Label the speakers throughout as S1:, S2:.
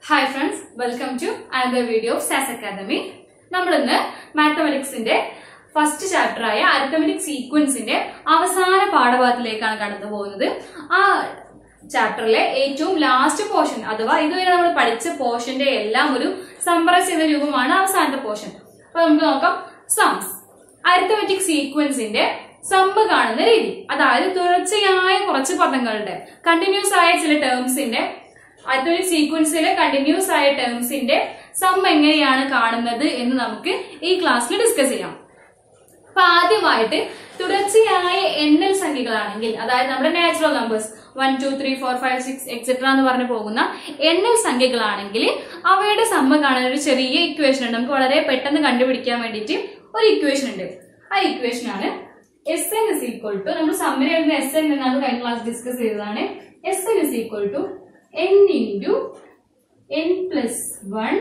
S1: hi friends welcome to another video of SAS academy നമ്മളിന്ന് മാത്തമെറ്റിക്സിന്റെ first chapter ആയ arithmetic സീക്വൻസിന്റെ അവസാന പാഠഭാഗത്തിലേക്കാണ് കടന്നു പോകുന്നത് ആ ചാപ്റ്ററിലെ ഏറ്റവും ലാസ്റ്റ് പോർഷൻ അഥവാ ഇതുവരെ നമ്മൾ പഠിച്ച പോർഷന്റെ എല്ലാം ഒരു സംപ്രസ് ചെയ്ത രൂപമാണ് അവസാനത്തെ പോർഷൻ അപ്പൊ നമുക്ക് നോക്കാം സംസ് അരിത്തമെറ്റിക് സീക്വൻസിന്റെ സമ്മ് കാണുന്ന രീതി അതായത് തുടർച്ചയായ കുറച്ച് പദങ്ങളുടെ കണ്ടിന്യൂസ് ആയ ചില ടേംസിന്റെ അരിത്തമെറ്റിക് സീക്വൻസിലെ കണ്ടിന്യൂസ് ആയ ടേംസിന്റെ സം എങ്ങനെയാണ് കാണുന്നത് എന്ന് നമുക്ക് ഈ ക്ലാസ്സിൽ ഡിസ്കസ് ചെയ്യാം അപ്പൊ ആദ്യമായിട്ട് തുടർച്ചയായ എണ്ണൽ സംഖ്യകളാണെങ്കിൽ അതായത് നമ്മുടെ natural numbers one two three four five six etcetera എന്ന് പറഞ്ഞു പോകുന്ന എണ്ണൽ സംഖ്യകളാണെങ്കിൽ അവയുടെ സമ്മ കാണാൻ ഒരു ചെറിയ ഇക്വേഷൻ ഉണ്ട് നമുക്ക് വളരെ പെട്ടെന്ന് കണ്ടുപിടിക്കാൻ വേണ്ടിയിട്ട് ഒരു ഇക്വേഷൻ ഉണ്ട് ആ ഇക്വേഷൻ ആണ് S N is equal to നമ്മൾ സമ്മറി എഴുതുന്ന എസ് എൻ എന്നാണ് കഴിഞ്ഞ ക്ലാസ് ഡിസ്കസ് ചെയ്തതാണ് S N is equal to N into N plus one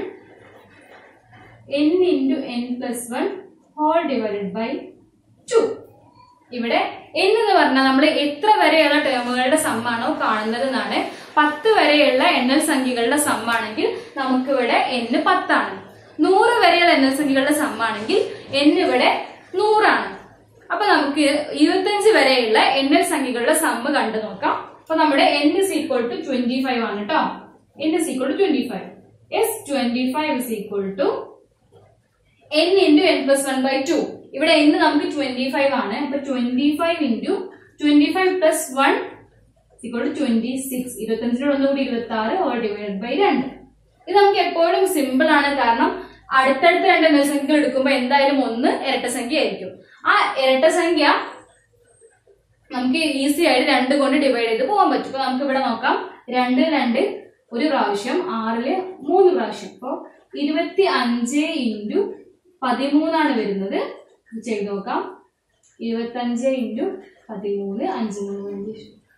S1: N into N plus one whole divided by two ഇവിടെ n എന്ന് പറഞ്ഞാൽ നമ്മൾ എത്ര വരെയുള്ള ടേമുകളുടെ സമ്മാണോ കാണുന്നത് എന്നാണ് പത്ത് വരെയുള്ള എണ്ണൽ സംഖ്യകളുടെ സമ്മാണെങ്കിൽ നമുക്ക് ഇവിടെ n പത്താണ് നൂറ് വരെയുള്ള എണ്ണൽ സംഖ്യകളുടെ സമ്മാണെങ്കിൽ n ഇവിടെ നൂറാണ് അപ്പൊ നമുക്ക് ഇരുപത്തഞ്ച് വരെയുള്ള എണ്ണൽ സംഖ്യകളുടെ സമ്മ് കണ്ടു നോക്കാം അപ്പൊ നമ്മുടെ n is equal to twenty five ആണ് കേട്ടോ n is equal to twenty five S twenty five is equal to n into N plus one by two ഇവിടെ n നമുക്ക് ട്വന്റി ഫൈവ് ആണ് അപ്പൊ twenty five into twenty five plus one equal to twenty six ഇരുപത്തഞ്ചിനോട് ഒന്നുകൂടി ഇരുപത്തി ആറ് all divide by രണ്ട് ഇത് നമുക്ക് എപ്പോഴും സിമ്പിൾ ആണ് കാരണം അടുത്തടുത്ത രണ്ട് എണ്ണസംഖ്യകൾ എടുക്കുമ്പോൾ എന്തായാലും ഒന്ന് ഇരട്ട സംഖ്യ ആയിരിക്കും ആ ഇരട്ട സംഖ്യ നമുക്ക് ഈസി ആയിട്ട് രണ്ട് കൊണ്ട് ഡിവൈഡ് ചെയ്ത് പോകാൻ പറ്റും അപ്പൊ നമുക്ക് ഇവിടെ നോക്കാം രണ്ട് രണ്ട് ഒരു പ്രാവശ്യം ആറില് മൂന്ന് പ്രാവശ്യം അപ്പൊ ഇരുപത്തി അഞ്ച് ഇൻറ്റു പതിമൂന്നാണ് വരുന്നത് ഇത് ചെയ്ത് നോക്കാം ഇരുപത്തി അഞ്ച് ഇൻറ്റു പതിമൂന്ന് അഞ്ച് മൂന്ന് അഞ്ച്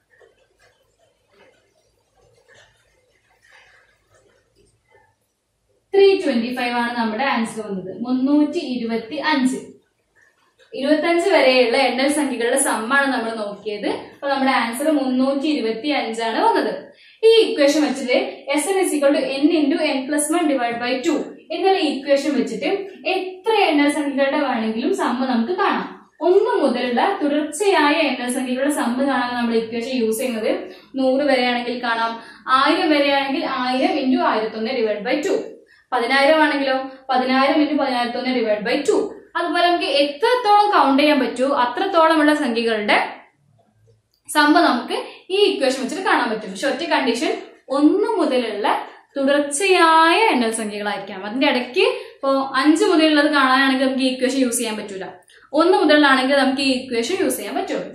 S1: ത്രീ ട്വന്റി ഫൈവ് ആണ് നമ്മുടെ ആൻസർ വന്നത് മുന്നൂറ്റി ഇരുപത്തി അഞ്ച് ഇരുപത്തഞ്ച് വരെയുള്ള എണ്ണൽ സംഖ്യകളുടെ സമ്മാണ് നമ്മൾ നോക്കിയത് അപ്പൊ നമ്മുടെ ആൻസർ മുന്നൂറ്റി ഇരുപത്തി അഞ്ചാണ് വന്നത് ഈ ഇക്വേഷൻ വെച്ചിട്ട് S N is equal to N into N plus one divide by two എന്നുള്ള ഇക്വേഷൻ വെച്ചിട്ട് എത്ര എണ്ണൽ സംഖ്യകളുടെ വേണമെങ്കിലും സമ്മ നമുക്ക് കാണാം ഒന്ന് മുതലുള്ള തുടർച്ചയായ എണ്ണൽ സംഖ്യകളുടെ സമ്മ് കാണാൻ നമ്മൾ ഇക്വേഷൻ യൂസ് ചെയ്യുന്നത് നൂറ് വരെയാണെങ്കിൽ കാണാം ആയിരം വരെയാണെങ്കിൽ ആയിരം ഇൻറ്റു ആയിരത്തൊന്ന് ഡിവൈഡ് ബൈ ടു പതിനായിരം ആണെങ്കിലോ പതിനായിരം ഇൻറ്റു പതിനായിരത്തൊന്ന് ഡിവൈഡ് ബൈ ടു അതുപോലെ നമുക്ക് എത്രത്തോളം കൗണ്ട് ചെയ്യാൻ പറ്റൂ അത്രത്തോളമുള്ള സംഖ്യകളുടെ സമ്മ നമുക്ക് ഈ ഇക്വേഷൻ വെച്ചിട്ട് കാണാൻ പറ്റും പക്ഷെ ഒറ്റ കണ്ടീഷൻ ഒന്ന് മുതലുള്ള തുടർച്ചയായ എണ്ണൽ സംഖ്യകളായിരിക്കാം അതിന്റെ ഇടയ്ക്ക് ഇപ്പോൾ അഞ്ച് മുതലുള്ളത് കാണാനാണെങ്കിൽ നമുക്ക് ഈ ഇക്വേഷൻ യൂസ് ചെയ്യാൻ പറ്റൂല ഒന്ന് മുതലാണെങ്കിൽ നമുക്ക് ഈ ഇക്വേഷൻ യൂസ് ചെയ്യാൻ പറ്റുള്ളൂ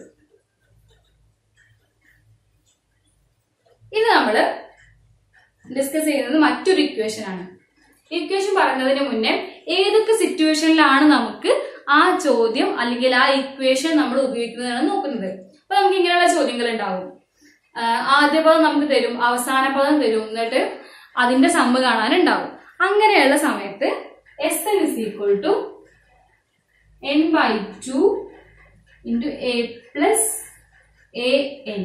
S1: ഇത് നമ്മൾ ഡിസ്കസ് ചെയ്യുന്നത് മറ്റൊരു ഇക്വേഷൻ ആണ് ഇക്വേഷൻ പറയുന്നതിന് മുന്നേ ഏതൊക്കെ സിറ്റുവേഷനിലാണ് നമുക്ക് ആ ചോദ്യം അല്ലെങ്കിൽ ആ ഇക്വേഷൻ നമ്മൾ ഉപയോഗിക്കുന്നതാണ് നോക്കുന്നത് അപ്പൊ നമുക്ക് ഇങ്ങനെയുള്ള ചോദ്യങ്ങൾ ഉണ്ടാവും ആദ്യ പദം നമുക്ക് തരും അവസാന പദം തരും എന്നിട്ട് അതിന്റെ സമ്മ് കാണാനുണ്ടാവും അങ്ങനെയുള്ള സമയത്ത് S N is equal to N by two into A plus A N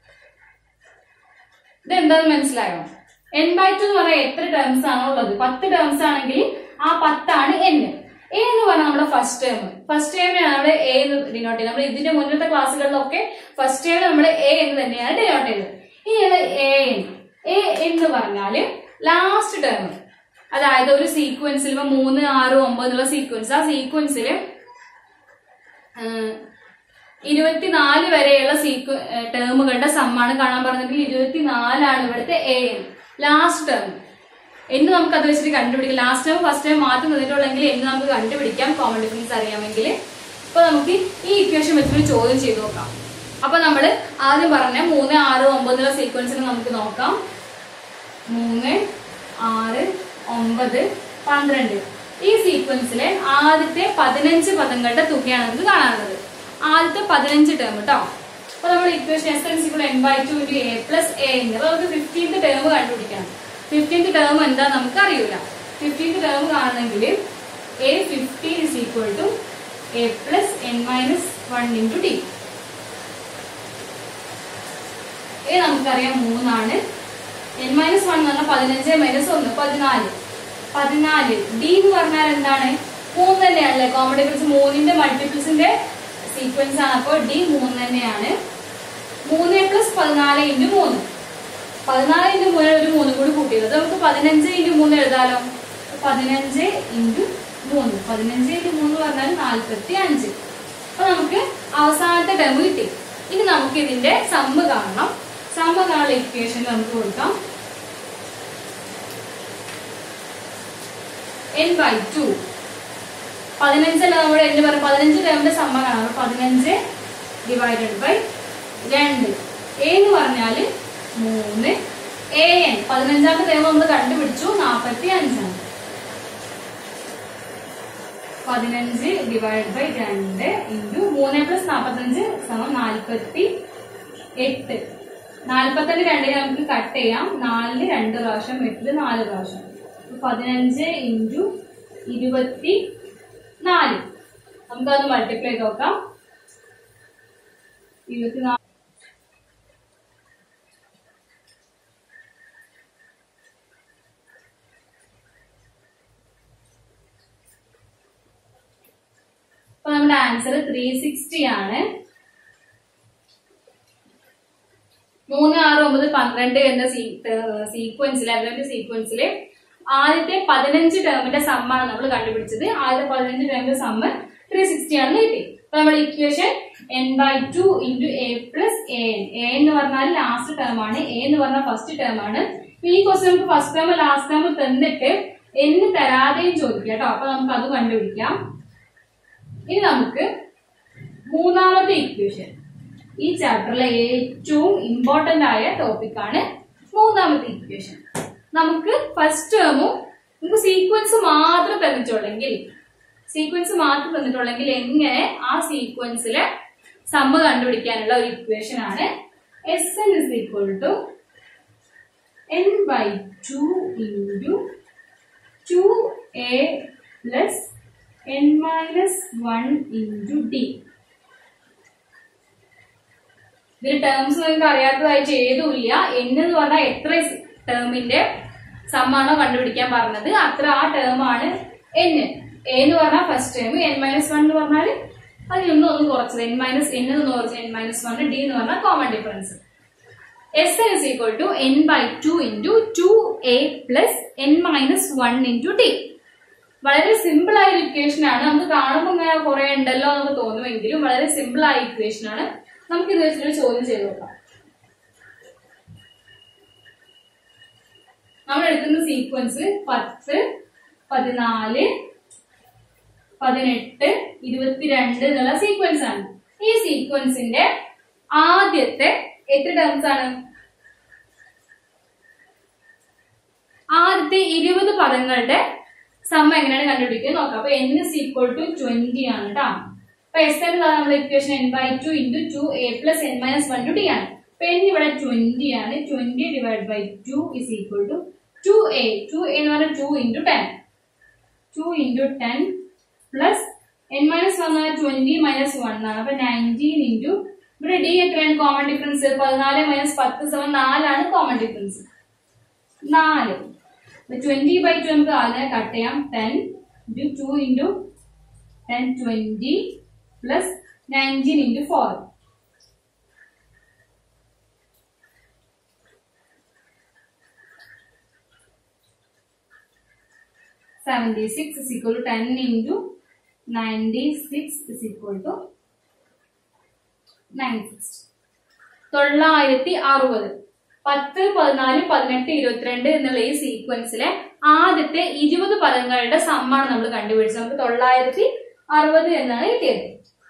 S1: ഇതെന്താന്ന് മനസ്സിലായോ എൻ ബൈ ടു എന്ന് പറഞ്ഞാൽ എത്ര ടേംസ് ആണോ ഉള്ളത് പത്ത് ടേംസ് ആണെങ്കിൽ ആ പത്താണ് എൻ എ എന്ന് പറഞ്ഞാൽ നമ്മുടെ ഫസ്റ്റ് ടേം ഫസ്റ്റ് ടേമിനാണ് നമ്മൾ എ എന്ന് ഡിനോട്ട് ചെയ്യുന്നത് നമ്മൾ ഇതിന്റെ മുന്നത്തെ ക്ലാസ്സുകളിലൊക്കെ ഫസ്റ്റ് ടേം നമ്മൾ എ എന്ന് തന്നെയാണ് ഡിനോട്ട് ചെയ്തത് ഇനിയുള്ള എ എൻ എ എന്ന് പറഞ്ഞാല് ലാസ്റ്റ് ടേം അതായത് ഒരു സീക്വൻസിൽ ഇപ്പൊ മൂന്ന് ആറ് ഒമ്പത് എന്നുള്ള സീക്വൻസ് ആ സീക്വൻസിൽ ഇരുപത്തിനാല് വരെയുള്ള സീക്വ ടേമുകളുടെ സമ്മാണ് കാണാൻ പറഞ്ഞെങ്കിൽ ഇരുപത്തിനാലാണ് ഇവിടുത്തെ എ എൻ ലാസ്റ്റ് ടേം എന്ന് നമുക്ക് അത് വെച്ചിട്ട് കണ്ടുപിടിക്കാം ലാസ്റ്റ് ടൈം ഫസ്റ്റ് ടൈം മാറ്റി നിന്നിട്ടുള്ളെങ്കിൽ എന്ന് നമുക്ക് കണ്ടുപിടിക്കാം കോമൺ ഡിഫറൻസ് അറിയാമെങ്കിൽ അപ്പൊ നമുക്ക് ഈ ഇക്വേഷൻ വെച്ചിട്ട് ചോദ്യം ചെയ്ത് നോക്കാം അപ്പൊ നമ്മൾ ആദ്യം പറഞ്ഞ മൂന്ന് ആറ് ഒമ്പത് എന്നുള്ള സീക്വൻസിന് നമുക്ക് നോക്കാം മൂന്ന് ആറ് ഒമ്പത് പന്ത്രണ്ട് ഈ സീക്വൻസിലെ ആദ്യത്തെ പതിനഞ്ച് പദങ്ങളുടെ തുകയാണ് നമുക്ക് കാണാനുള്ളത് ആദ്യത്തെ പതിനഞ്ച് ടേം കേട്ടോ അപ്പൊ നമ്മൾ ഇക്വേഷൻ എസ് എൻ സിക്കുള്ള N by two into A plus A ഉണ്ട് അപ്പൊ നമുക്ക് ഫിഫ്റ്റീൻത് ടേം കണ്ടുപിടിക്കണം ഫിഫ്റ്റീൻത് ടേം എന്താ നമുക്ക് അറിയൂല ഫിഫ്റ്റീൻത് ടേം കാണണമെങ്കിൽ A fifteen is equal to A plus N minus one into D A നമുക്കറിയാം മൂന്നാണ് എൻ മൈനസ് വൺ എന്ന് പറഞ്ഞാൽ പതിനഞ്ച് മൈനസ് ഒന്ന് പതിനാല് പതിനാല് ഡി എന്ന് പറഞ്ഞാൽ എന്താണ് മൂന്ന് തന്നെയാണല്ലേ കോമൺ ഡിഫറൻസ് മൂന്നിന്റെ മൾട്ടിപ്പിൾസിന്റെ സീക്വൻസ് ആണ് അപ്പോൾ ഡി മൂന്ന് തന്നെയാണ് മൂന്ന് പ്ലസ് പതിനാല് ഇൻറ്റു മൂന്ന് പതിനാല് ഇൻറ്റു മൂന്ന് ഒരു മൂന്ന് കൂടി കൂട്ടിയത് അത് നമുക്ക് പതിനഞ്ച് ഇൻറ്റു മൂന്ന് എഴുതാലോ പതിനഞ്ച് ഇൻറ്റു മൂന്ന് പതിനഞ്ച് ഇൻറ്റു മൂന്ന് പറഞ്ഞാൽ നാൽപ്പത്തി അഞ്ച് അപ്പൊ നമുക്ക് അവസാനത്തെ ടേം കിട്ടി ഇനി നമുക്ക് ഇതിന്റെ സമ്മ് കാണണം സമ്മ് കാണുന്ന ഇക്വേഷൻ നമുക്ക് കൊടുക്കാം എൻ ബൈ ടു പതിനഞ്ചല്ല നമ്മൾ എന്ന് പറയും പതിനഞ്ച് ടേമിന്റെ സമ്മ കാണാം അപ്പൊ പതിനഞ്ച് ഡിവൈഡഡ് ബൈ രണ്ട് എ എന്ന് പറഞ്ഞാല് മൂന്ന് എ എൻ പതിനഞ്ചാമത്തെ ടേം നമ്മൾ കണ്ടുപിടിച്ചു നാൽപ്പത്തി അഞ്ചാണ് പതിനഞ്ച് ഡിവൈഡ് ബൈ രണ്ട് ഇൻറ്റു മൂന്ന് പ്ലസ് നാൽപ്പത്തഞ്ച് സമം നാൽപ്പത്തി എട്ട് നാൽപ്പത്തഞ്ച് രണ്ടിന് നമുക്ക് കട്ട് ചെയ്യാം നാലിന് രണ്ട് പ്രാവശ്യം എട്ടില് നാല് പ്രാവശ്യം പതിനഞ്ച് ഇൻറ്റു ഇരുപത്തി നാല് നമുക്കത് മൾട്ടിപ്ലൈ ചെയ്ത് നോക്കാം ഇരുപത്തിനാല് അപ്പൊ നമ്മുടെ ആൻസർ ത്രീ സിക്സ്റ്റി ആണ് മൂന്ന് ആറ് ഒമ്പത് പന്ത്രണ്ട് എന്ന സീക്വൻസിൽ അവരുടെ സീക്വൻസിൽ ആദ്യത്തെ പതിനഞ്ച് ടേമിന്റെ സമ്മാണ് നമ്മൾ കണ്ടുപിടിച്ചത് ആദ്യത്തെ പതിനഞ്ച് ടേമിന്റെ സമ്മ് ത്രീ സിക്സ്റ്റി ആണെന്ന് കിട്ടി അപ്പൊ നമ്മുടെ equation N by two into A plus A N A എന്ന് പറഞ്ഞാൽ ലാസ്റ്റ് ടേം ആണ് എ എന്ന് പറഞ്ഞാൽ ഫസ്റ്റ് ടേം ആണ് ഈ ക്വസ്റ്റ്യൻ നമുക്ക് ഫസ്റ്റ് ടേം ലാസ്റ്റ് ടേം തന്നിട്ട് എന്ന് തരാതെയും ചോദിക്കാം കേട്ടോ അപ്പൊ നമുക്ക് അത് കണ്ടുപിടിക്കാം ഇനി നമുക്ക് മൂന്നാമത്തെ ഇക്വേഷൻ ഈ ചാപ്റ്ററിലെ ഏറ്റവും ഇമ്പോർട്ടന്റ് ആയ ടോപ്പിക് ആണ് മൂന്നാമത്തെ ഇക്വേഷൻ നമുക്ക് ഫസ്റ്റ് ടേമും നമുക്ക് സീക്വൻസ് മാത്രം തന്നിട്ടുള്ളെങ്കിൽ സീക്വൻസ് മാത്രം തന്നിട്ടുള്ളെങ്കിൽ എങ്ങനെ ആ സീക്വൻസിലെ സമ്മ കണ്ടുപിടിക്കാനുള്ള ഒരു ഇക്വേഷൻ ആണ് S N is equal to N by two into two A plus N minus one into D ഇതിൽ ടേംസ് നിങ്ങൾക്ക് അറിയാത്തതായിട്ട് ഏതുമില്ല n എന്ന് പറഞ്ഞാൽ എത്ര ടേമിന്റെ സമ്മാണോ കണ്ടുപിടിക്കാൻ പറഞ്ഞത് അത്ര ആ ടേം ആണ് n a എന്ന് പറഞ്ഞാൽ first term n minus one എന്ന് പറഞ്ഞാൽ അതിനൊന്നും ഒന്ന് കുറച്ചത് n മൈനസ് n എന്ന് കുറച്ച് n മൈനസ് വൺ ഡി എന്ന് പറഞ്ഞാൽ common difference S N is equal to N by two into two A plus N minus one into D വളരെ സിമ്പിൾ ആയ ഒരു ഇക്വേഷൻ ആണ് നമുക്ക് കാണുമ്പോൾ ഇങ്ങനെ കുറെ ഉണ്ടല്ലോ എന്ന് തോന്നുമെങ്കിലും വളരെ സിമ്പിൾ ആയ ഇക്വേഷൻ ആണ് നമുക്ക് ഇത് വെച്ചൊരു ചോദ്യം ചെയ്ത് നോക്കാം നമ്മൾ എടുക്കുന്ന സീക്വൻസ് പത്ത് പതിനാല് പതിനെട്ട് ഇരുപത്തിരണ്ട് എന്നുള്ള സീക്വൻസ് ആണ് ഈ സീക്വൻസിന്റെ ആദ്യത്തെ എത്ര ടേംസ് ആണ് ആദ്യത്തെ ഇരുപത് പദങ്ങളുടെ സമ്മ എങ്ങനെയാണ് കണ്ടുപിടിക്കുക നോക്കാം അപ്പൊ n is equal to twenty ആണ് കേട്ടോ അപ്പൊ എസ് എൻ നമ്മുടെ equation N by two into two A plus N minus one to D ആണ് അപ്പൊ n ഇവിടെ ട്വന്റി ആണ് twenty divide by two is equal to two A two A എന്ന് പറഞ്ഞാൽ two into ten two into ten plus N minus one twenty minus one ആണ് അപ്പൊ nineteen into ഇവിടെ D എത്രയാണ് കോമൺ ഡിഫറൻസ് പതിനാല് മൈനസ് പത്ത് സെവൻ നാലാണ് കോമൺ ഡിഫറൻസ് നാല് ട്വന്റി ബൈ ടു നമുക്ക് അതിനെ കട്ട് ചെയ്യാം ten into two into ten twenty plus nineteen into four seventy six is equal to ten into ninety six is equal to nine six തൊള്ളായിരത്തി അറുപത് പത്ത് പതിനാല് പതിനെട്ട് ഇരുപത്തിരണ്ട് എന്നുള്ള ഈ സീക്വൻസിലെ ആദ്യത്തെ ഇരുപത് പദങ്ങളുടെ സമ്മാണ് നമ്മൾ കണ്ടുപിടിച്ചത് നമുക്ക് തൊള്ളായിരത്തി അറുപത് എന്നാണ് കിട്ടിയത്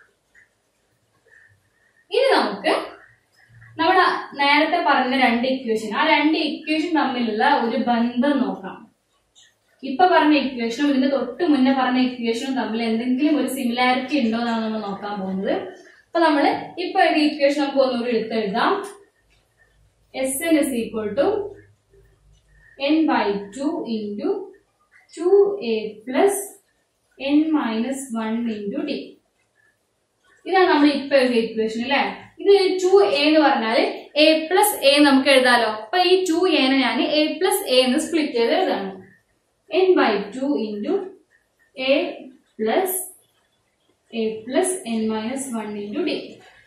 S1: ഇനി നമുക്ക് നമ്മൾ നേരത്തെ പറഞ്ഞ രണ്ട് ഇക്വേഷൻ ആ രണ്ട് ഇക്വേഷൻ തമ്മിലുള്ള ഒരു ബന്ധം നോക്കാം ഇപ്പൊ പറഞ്ഞ ഇക്വേഷനും ഇതിന്റെ തൊട്ട് മുന്നേ പറഞ്ഞ ഇക്വേഷനും തമ്മിൽ എന്തെങ്കിലും ഒരു സിമിലാരിറ്റി ഉണ്ടോ എന്നാണ് നമ്മൾ നോക്കാൻ പോകുന്നത് അപ്പൊ നമ്മള് ഇപ്പൊ ഒരു ഇക്വേഷൻ നമുക്ക് ഒന്നുകൂടി എടുത്തെഴുതാം S N is equal to N by two into two A plus N minus one into D ഇതാണ് നമ്മൾ ഇപ്പൊ ഒരു ഇക്വേഷൻ അല്ലെ ഇത് ടു എ എന്ന് പറഞ്ഞാൽ എ പ്ലസ് എ നമുക്ക് എഴുതാലോ അപ്പൊ ഈ ടു എനെ ഞാൻ എ പ്ലസ് എ എന്ന് സ്പ്ലിറ്റ് ചെയ്ത് എഴുതാണ് N by two into A plus A plus N minus one into D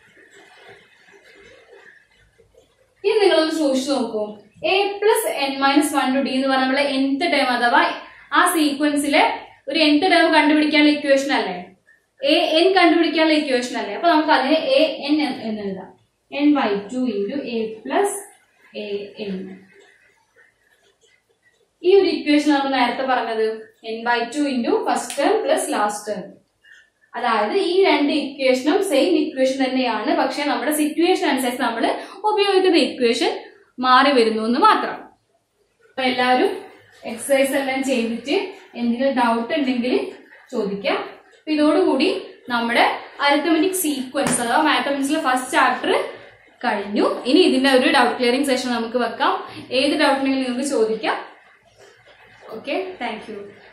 S1: ഇനി നിങ്ങളൊന്ന് സൂക്ഷിച്ചു നോക്കൂ A plus N minus one to D എന്ന് പറഞ്ഞാൽ നമ്മളെ nth ടേം അഥവാ ആ സീക്വൻസിലെ ഒരു nth ടേം കണ്ടുപിടിക്കാനുള്ള ഇക്വേഷൻ അല്ലേ എ എൻ കണ്ടുപിടിക്കാനുള്ള ഇക്വേഷൻ അല്ലേ അപ്പൊ നമുക്ക് അതിനെ എ എൻ എന്ന് എഴുതാം n by two into A plus A n ഈ ഒരു ഇക്വേഷൻ നമ്മൾ നേരത്തെ പറഞ്ഞത് n by two into first term plus last term അതായത് ഈ രണ്ട് ഇക്വേഷനും സെയിം ഇക്വേഷൻ തന്നെയാണ് പക്ഷെ നമ്മുടെ സിറ്റുവേഷൻ അനുസരിച്ച് നമ്മൾ ഉപയോഗിക്കുന്ന ഇക്വേഷൻ മാറി വരുന്നു എന്ന് മാത്രം അപ്പൊ എല്ലാവരും എക്സസൈസ് എല്ലാം ചെയ്തിട്ട് എന്തെങ്കിലും ഡൗട്ട് ഉണ്ടെങ്കിൽ ചോദിക്കാം അപ്പൊ ഇതോടുകൂടി നമ്മുടെ അരിത്തമെറ്റിക് സീക്വൻസ് അഥവാ മാത്തമെറ്റിക്സിലെ ഫസ്റ്റ് ചാപ്റ്റർ കഴിഞ്ഞു ഇനി ഇതിന്റെ ഒരു ഡൗട്ട് ക്ലിയറിംഗ് സെഷൻ നമുക്ക് വെക്കാം ഏത് ഡൗട്ട് ഉണ്ടെങ്കിലും നിങ്ങൾക്ക് ചോദിക്കാം ഓക്കെ താങ്ക് യു